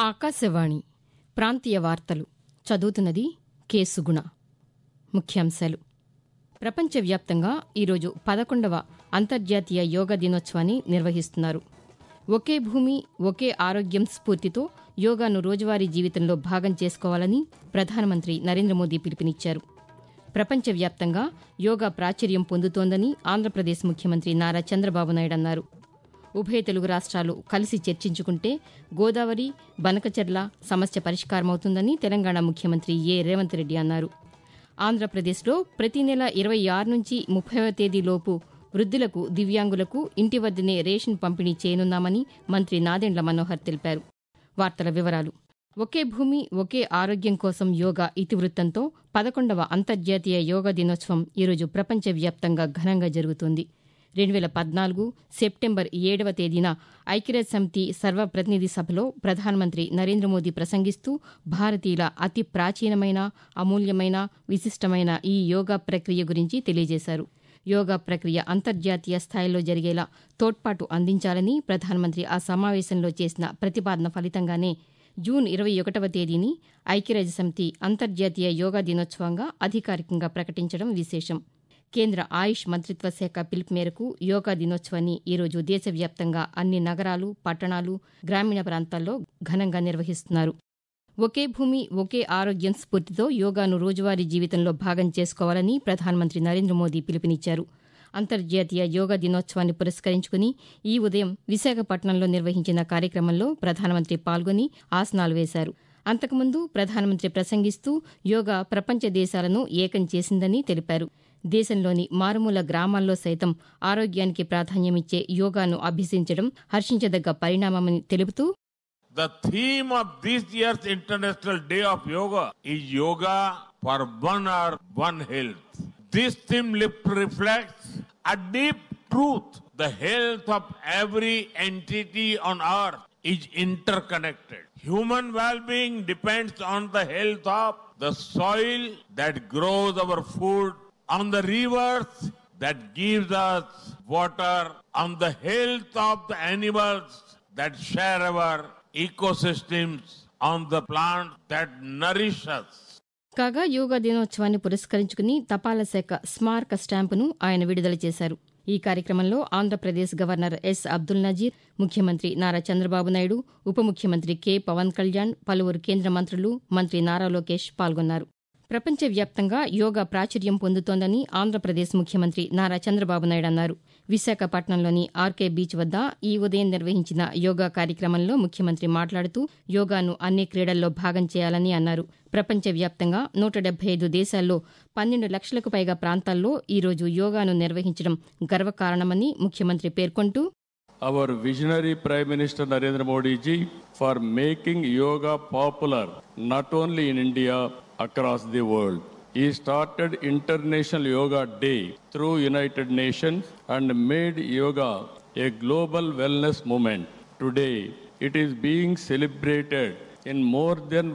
ఆకాశవాణి ప్రాంతీయ వార్తలు చదువుతున్నది కె సుగుణ ముఖ్యాంశాలు ప్రపంచవ్యాప్తంగా ఈరోజు పదకొండవ అంతర్జాతీయ యోగా దినోత్సవాన్ని నిర్వహిస్తున్నారు ఒకే భూమి ఒకే ఆరోగ్యం స్ఫూర్తితో యోగాను రోజువారీ జీవితంలో భాగం చేసుకోవాలని ప్రధానమంత్రి నరేంద్ర మోదీ పిలుపునిచ్చారు ప్రపంచవ్యాప్తంగా యోగా ప్రాచుర్యం పొందుతోందని ఆంధ్రప్రదేశ్ ముఖ్యమంత్రి నారా చంద్రబాబు నాయుడు అన్నారు ఉభయ తెలుగు రాష్ట్రాలు కలిసి చర్చించుకుంటే గోదావరి బనకచెర్ల సమస్య పరిష్కారమవుతుందని తెలంగాణ ముఖ్యమంత్రి ఏ రేవంత్ రెడ్డి అన్నారు ఆంధ్రప్రదేశ్లో ప్రతి నెల ఇరవై ఆరు నుంచి ముప్పైవ తేదీలోపు వృద్ధులకు దివ్యాంగులకు ఇంటి వద్దనే రేషన్ పంపిణీ చేయనున్నామని మంత్రి నాదెండ్ల మనోహర్ తెలిపారు వార్తల వివరాలు ఒకే భూమి ఒకే ఆరోగ్యం కోసం యోగా ఇతివృత్తంతో పదకొండవ అంతర్జాతీయ యోగా దినోత్సవం ఈరోజు ప్రపంచవ్యాప్తంగా ఘనంగా జరుగుతోంది రెండు వేల పద్నాలుగు సెప్టెంబర్ ఏడవ తేదీన ఐక్యరాజ్య సమితి సర్వప్రతినిధి సభలో ప్రధానమంత్రి నరేంద్ర మోదీ ప్రసంగిస్తూ భారతీయుల అతి ప్రాచీనమైన అమూల్యమైన విశిష్టమైన ఈ యోగా ప్రక్రియ గురించి తెలియజేశారు యోగా ప్రక్రియ అంతర్జాతీయ స్థాయిలో జరిగేలా తోడ్పాటు అందించాలని ప్రధానమంత్రి ఆ సమావేశంలో చేసిన ప్రతిపాదన ఫలితంగానే జూన్ ఇరవై ఒకటవ తేదీని ఐక్యరాజ్య సమితి అంతర్జాతీయ యోగా దినోత్సవంగా అధికారికంగా ప్రకటించడం విశేషం కేంద్ర ఆయుష్ మంత్రిత్వ శాఖ పిలుపు మేరకు యోగా దినోత్సవాన్ని ఈరోజు దేశవ్యాప్తంగా అన్ని నగరాలు పట్టణాలు గ్రామీణ ప్రాంతాల్లో ఘనంగా నిర్వహిస్తున్నారు ఒకే భూమి ఒకే ఆరోగ్యం స్ఫూర్తితో యోగాను రోజువారీ జీవితంలో భాగం చేసుకోవాలని ప్రధానమంత్రి నరేంద్ర మోదీ పిలుపునిచ్చారు అంతర్జాతీయ యోగా దినోత్సవాన్ని పురస్కరించుకుని ఈ ఉదయం విశాఖపట్నంలో నిర్వహించిన కార్యక్రమంలో ప్రధానమంత్రి పాల్గొని ఆసనాలు వేశారు అంతకుముందు ప్రధానమంత్రి ప్రసంగిస్తూ యోగా ప్రపంచ దేశాలను ఏకం చేసిందని తెలిపారు దేశంలోని మారుమూల గ్రామాల్లో సైతం ఆరోగ్యానికి ప్రాధాన్యమిచ్చే యోగాను అభ్యసించడం హర్షించదగ్గ పరిణామమని తెలుపుతూ The theme of this year's International Day of Yoga is Yoga for One Earth, One Health. This theme lip- reflects a deep truth. The health of every entity on earth is interconnected. Human well-being depends on the health of the soil that grows our food, on the rivers that gives us water, on the health of the animals that share our ecosystems, on the plants that nourish us. కాగా యోగా దినోత్సవాన్ని పురస్కరించుకుని తపాలా శాఖ స్మారక స్టాంపును ఆయన విడుదల చేశారు ఈ కార్యక్రమంలో ఆంధ్రప్రదేశ్ గవర్నర్ ఎస్ అబ్దుల్ నజీర్ ముఖ్యమంత్రి నారా చంద్రబాబు నాయుడు ఉప ముఖ్యమంత్రి కె పవన్ కళ్యాణ్ పలువురు కేంద్ర మంత్రులు మంత్రి నారా లోకేష్ పాల్గొన్నారు ప్రపంచవ్యాప్తంగా యోగా ప్రాచుర్యం పొందుతోందని ఆంధ్రప్రదేశ్ ముఖ్యమంత్రి నారా చంద్రబాబు నాయుడు అన్నారు విశాఖపట్నంలోని ఆర్కే బీచ్ వద్ద ఈ ఉదయం నిర్వహించిన యోగా కార్యక్రమంలో ముఖ్యమంత్రి మాట్లాడుతూ యోగాను అన్ని క్రీడల్లో భాగం చేయాలని అన్నారు ప్రపంచవ్యాప్తంగా నూట డెబ్బై ఐదు దేశాల్లో పన్నెండు లక్షలకు పైగా ప్రాంతాల్లో ఈరోజు యోగాను నిర్వహించడం గర్వకారణమని ముఖ్యమంత్రి పేర్కొంటూ our visionary Prime Minister Narendra Modi ji for making yoga popular not only in India across the world. He started International Yoga Day through United Nations and made yoga a global wellness movement. Today, it is being celebrated in more than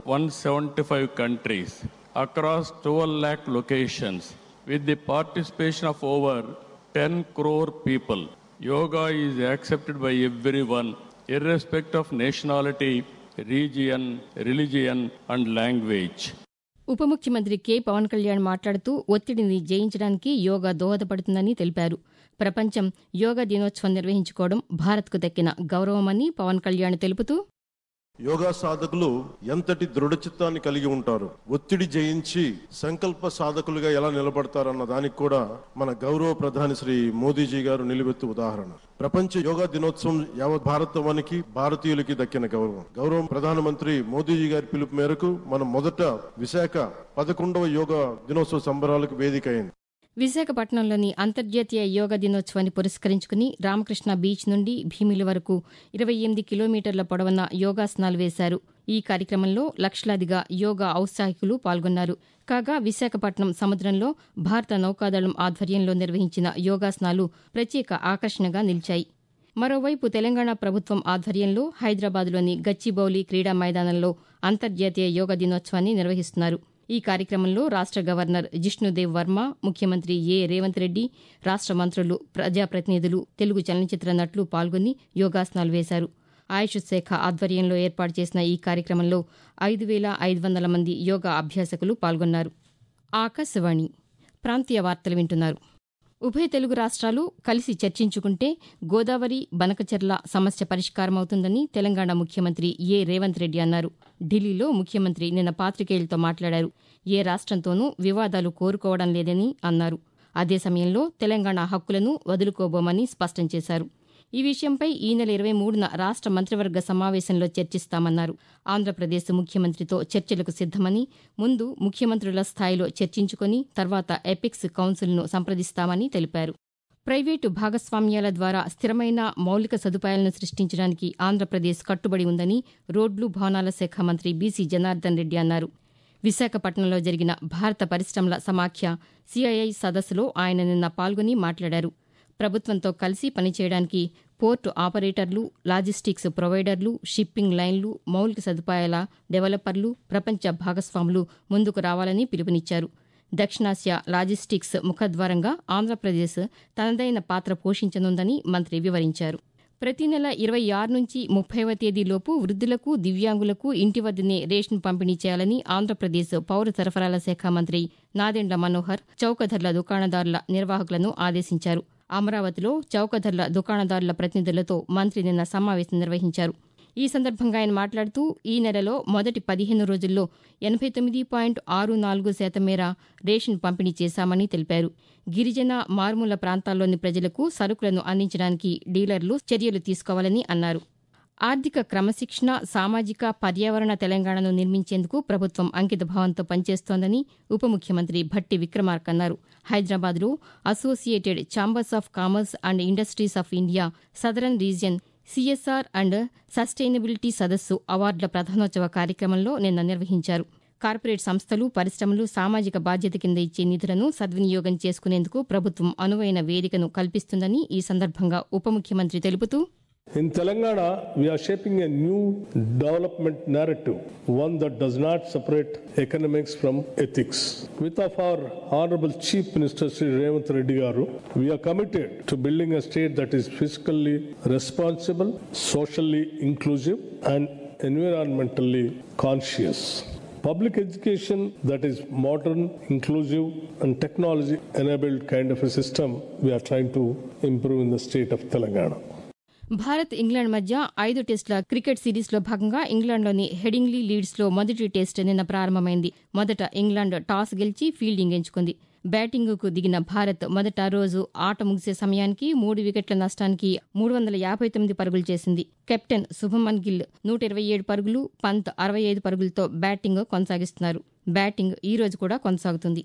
175 countries across 12 lakh locations with the participation of over 10 crore people. Yoga is accepted by everyone, irrespective of nationality, region, religion, and language. ఉప ముఖ్యమంత్రి K Pawan Kalyan మాట్లాడుతూ ఒత్తిడిని జయించడానికి యోగా దోహదపడుతుందని తెలిపారు ప్రపంచం యోగా దినోత్సవం నిర్వహించుకోవడం భారత్కు దక్కిన గౌరవమని పవన్ కళ్యాణ్ తెలుపుతూ యోగా సాధకులు ఎంతటి దృఢ చిత్తాన్ని కలిగి ఉంటారు ఒత్తిడి జయించి సంకల్ప సాధకులుగా ఎలా నిలబడతారన్న దానికి కూడా మన గౌరవ ప్రధాని శ్రీ మోదీజీ గారు నిలువెత్తు ఉదాహరణ ప్రపంచ యోగా దినోత్సవం యావత్ భారతవానికి భారతీయులకి దక్కిన గౌరవం గౌరవం ప్రధానమంత్రి మోదీజీ గారి పిలుపు మేరకు మనం మొదట విశాఖ పదకొండవ యోగా దినోత్సవ సంబరాలకు వేదిక అయింది విశాఖపట్నంలోని అంతర్జాతీయ యోగా దినోత్సవాన్ని పురస్కరించుకుని రామకృష్ణ బీచ్ నుండి భీమిలి వరకు ఇరవై ఎనిమిది కిలోమీటర్ల పొడవున యోగాసనాలు వేశారు ఈ కార్యక్రమంలో లక్షలాదిగా యోగా ఔత్సాహికులు పాల్గొన్నారు కాగా విశాఖపట్నం సముద్రంలో భారత నౌకాదళం ఆధ్వర్యంలో నిర్వహించిన యోగాసనాలు ప్రత్యేక ఆకర్షణగా నిలిచాయి మరోవైపు తెలంగాణ ప్రభుత్వం ఆధ్వర్యంలో హైదరాబాద్లోని గచ్చిబౌలి క్రీడా మైదానంలో అంతర్జాతీయ యోగా దినోత్సవాన్ని నిర్వహిస్తున్నారు ఈ కార్యక్రమంలో రాష్ట గవర్నర్ జిష్ణుదేవ్ వర్మ ముఖ్యమంత్రి ఏ రేవంత్ రెడ్డి రాష్ట మంత్రులు ప్రజాప్రతినిధులు తెలుగు చలనచిత్ర నటులు పాల్గొని యోగాసనాలు వేశారు ఆయుష్ శాఖ ఆధ్వర్యంలో ఏర్పాటు చేసిన ఈ కార్యక్రమంలో ఐదు వేల ఐదు వందల మంది యోగా అభ్యాసకులు పాల్గొన్నారు ఆకాశవాణి ప్రాంతీయ వార్తలు వింటున్నారు ఉభయ తెలుగు రాష్ట్రాలు కలిసి చర్చించుకుంటే గోదావరి బనకచెర్ల సమస్య పరిష్కారమవుతుందని తెలంగాణ ముఖ్యమంత్రి ఏ రేవంత్ రెడ్డి అన్నారు ఢిల్లీలో ముఖ్యమంత్రి నిన్న పాతికేయులతో మాట్లాడారు ఏ రాష్ట్రంతోనూ వివాదాలు కోరుకోవడం లేదని అన్నారు అదే సమయంలో తెలంగాణ హక్కులను వదులుకోబోమని స్పష్టం చేశారు ఈ విషయంపై ఈ నెల ఇరవై మూడున రాష్ట మంత్రివర్గ సమావేశంలో చర్చిస్తామన్నారు ఆంధ్రప్రదేశ్ ముఖ్యమంత్రితో చర్చలకు సిద్దమని ముందు ముఖ్యమంత్రుల స్థాయిలో చర్చించుకుని తర్వాత ఎపిక్స్ కౌన్సిల్ను సంప్రదిస్తామని తెలిపారు ప్రైవేటు భాగస్వామ్యాల ద్వారా స్థిరమైన మౌలిక సదుపాయాలను సృష్టించడానికి ఆంధ్రప్రదేశ్ కట్టుబడి ఉందని రోడ్లు భవనాల శాఖ మంత్రి బీసీ జనార్దన్ రెడ్డి అన్నారు విశాఖపట్నంలో జరిగిన భారత పరిశ్రమల సమాఖ్య సిఐఐ సదస్సులో ఆయన నిన్న పాల్గొని మాట్లాడారు ప్రభుత్వంతో కలిసి పనిచేయడానికి పోర్టు ఆపరేటర్లు లాజిస్టిక్స్ ప్రొవైడర్లు షిప్పింగ్ లైన్లు మౌలిక సదుపాయాల డెవలపర్లు ప్రపంచ భాగస్వాములు ముందుకు రావాలని పిలుపునిచ్చారు దక్షిణాసియా లాజిస్టిక్స్ ముఖద్వారంగా ఆంధ్రప్రదేశ్ తనదైన పాత్ర పోషించనుందని మంత్రి వివరించారు ప్రతి నెల ఇరవై ఆరు నుంచి ముప్పైవ తేదీలోపు వృద్ధులకు దివ్యాంగులకు ఇంటి వద్దనే రేషన్ పంపిణీ చేయాలని ఆంధ్రప్రదేశ్ పౌర సరఫరాల శాఖ మంత్రి నాదెండ్ల మనోహర్ చౌకధరల దుకాణదారుల నిర్వాహకులను ఆదేశించారు అమరావతిలో చౌకధరల దుకాణదారుల ప్రతినిధులతో మంత్రి నిన్న సమావేశం నిర్వహించారు ఈ సందర్భంగా ఆయన మాట్లాడుతూ ఈ నెలలో మొదటి పదిహేను రోజుల్లో ఎనభై తొమ్మిది పాయింట్ ఆరు నాలుగు శాతం మేర రేషన్ పంపిణీ చేశామని తెలిపారు గిరిజన మారుమూల ప్రాంతాల్లోని ప్రజలకు సరుకులను అందించడానికి డీలర్లు చర్యలు తీసుకోవాలని అన్నారు ఆర్థిక క్రమశిక్షణ సామాజిక పర్యావరణ తెలంగాణను నిర్మించేందుకు ప్రభుత్వం అంకితభావంతో పనిచేస్తోందని ఉప ముఖ్యమంత్రి భట్టి విక్రమార్క అన్నారు హైదరాబాద్లో associated chambers of commerce and industries of India southern region CSR and sustainability సదస్సు అవార్డుల ప్రధానోత్సవ కార్యక్రమంలో నిన్న నిర్వహించారు కార్పొరేట్ సంస్థలు పరిశ్రమలు సామాజిక బాధ్యత కింద ఇచ్చే నిధులను సద్వినియోగం చేసుకునేందుకు ప్రభుత్వం అనువైన వేదికను కల్పిస్తుందని ఈ సందర్భంగా ఉప ముఖ్యమంత్రి తెలుపుతూ In Telangana, we are shaping a new development narrative, one that does not separate economics from ethics. With of our Honorable Chief Minister Sri Revanth Reddy Garu, we are committed to building a state that is fiscally responsible, socially inclusive, and environmentally conscious. Public education that is modern, inclusive, and technology enabled kind of a system we are trying to improve in the state of Telangana. Bharat England మధ్య ఐదు టెస్టుల cricket సిరీస్లో భాగంగా ఇంగ్లాండ్లోని Headingley లీడ్స్లో మొదటి test నిన్న ప్రారంభమైంది మొదట ఇంగ్లాండ్ టాస్ గెలిచి ఫీల్డింగ్ ఎంచుకుంది బ్యాటింగ్కు దిగిన భారత్ మొదట రోజు ఆట ముగిసే సమయానికి మూడు వికెట్ల నష్టానికి మూడు వందల యాభై తొమ్మిది పరుగులు చేసింది కెప్టెన్ శుభమన్ గిల్ నూట ఇరవై ఏడు పరుగులు పంత్ అరవై ఐదు పరుగులతో బ్యాటింగ్ కొనసాగిస్తున్నారు బ్యాటింగ్ ఈ రోజు కూడా కొనసాగుతుంది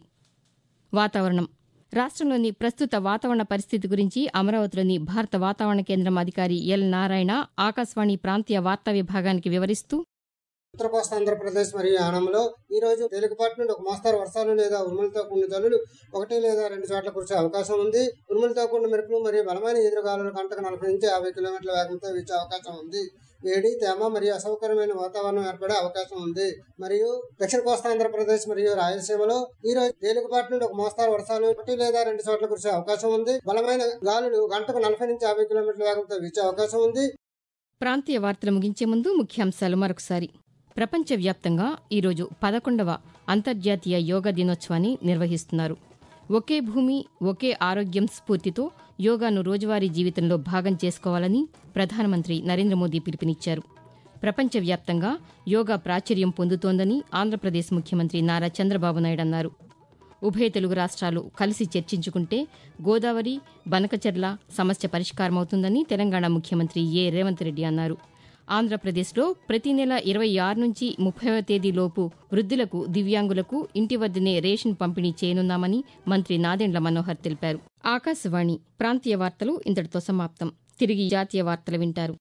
వాతావరణం రాష్ట్రంలోని ప్రస్తుత వాతావరణ పరిస్థితి గురించి అమరావతిలోని భారత వాతావరణ కేంద్రం అధికారి ఎల్ నారాయణ ఆకాశవాణి ప్రాంతీయ వార్తా విభాగానికి వివరిస్తూ ఉత్తర కోస్తా ఆంధ్రప్రదేశ్ మరియు యానంలో ఈ రోజు తేలికపాటి నుండి ఒక మోస్తారు వర్షాలు లేదా ఉరుములతో కూడిన జల్లులు ఒకటి లేదా రెండు చోట్ల కురిసే అవకాశం ఉంది ఉరుములతో కూడిన మెరుపులు మరియు బలమైన ఎదురుగాలులు గంటకు నలభై నుంచి యాభై కిలోమీటర్ల వేగంతో వీచే అవకాశం ఉంది వేడి తేమ మరియు అసౌకర్యమైన వాతావరణం ఏర్పడే అవకాశం ఉంది మరియు దక్షిణ కోస్తా ఆంధ్రప్రదేశ్ మరియు రాయలసీమలో ఈ రోజు తేలికపాటి నుండి ఒక మోస్తారు వర్షాలు ఒకటి లేదా రెండు చోట్ల కురిసే అవకాశం ఉంది బలమైన గాలులు గంటకు నలభై నుంచి యాభై కిలోమీటర్ల వేగంతో వీచే అవకాశం ఉంది ప్రాంతీయ వార్తలు ముగించే ముందు ముఖ్యాంశాలు మరొకసారి ప్రపంచవ్యాప్తంగా ఈరోజు పదకొండవ అంతర్జాతీయ యోగా దినోత్సవాన్ని నిర్వహిస్తున్నారు ఒకే భూమి ఒకే ఆరోగ్యం స్ఫూర్తితో యోగాను రోజువారీ జీవితంలో భాగం చేసుకోవాలని ప్రధానమంత్రి నరేంద్ర మోదీ పిలుపునిచ్చారు ప్రపంచవ్యాప్తంగా యోగా ప్రాచుర్యం పొందుతోందని ఆంధ్రప్రదేశ్ ముఖ్యమంత్రి నారా చంద్రబాబు నాయుడు అన్నారు ఉభయ తెలుగు రాష్ట్రాలు కలిసి చర్చించుకుంటే గోదావరి బనకచెర్ల సమస్య పరిష్కారమవుతుందని తెలంగాణ ముఖ్యమంత్రి ఏ రేవంత్ రెడ్డి అన్నారు ఆంధ్రప్రదేశ్లో ప్రతి నెల ఇరవై ఆరు నుంచి ముప్పైవ తేదీలోపు వృద్ధులకు దివ్యాంగులకు ఇంటి వద్దనే రేషన్ పంపిణీ చేయనున్నామని మంత్రి నాదెండ్ల మనోహర్ తెలిపారు ఆకాశవాణి ప్రాంతీయ వార్తలు ఇంతటితో సమాప్తం తిరిగి జాతీయ వార్తలు వింటారు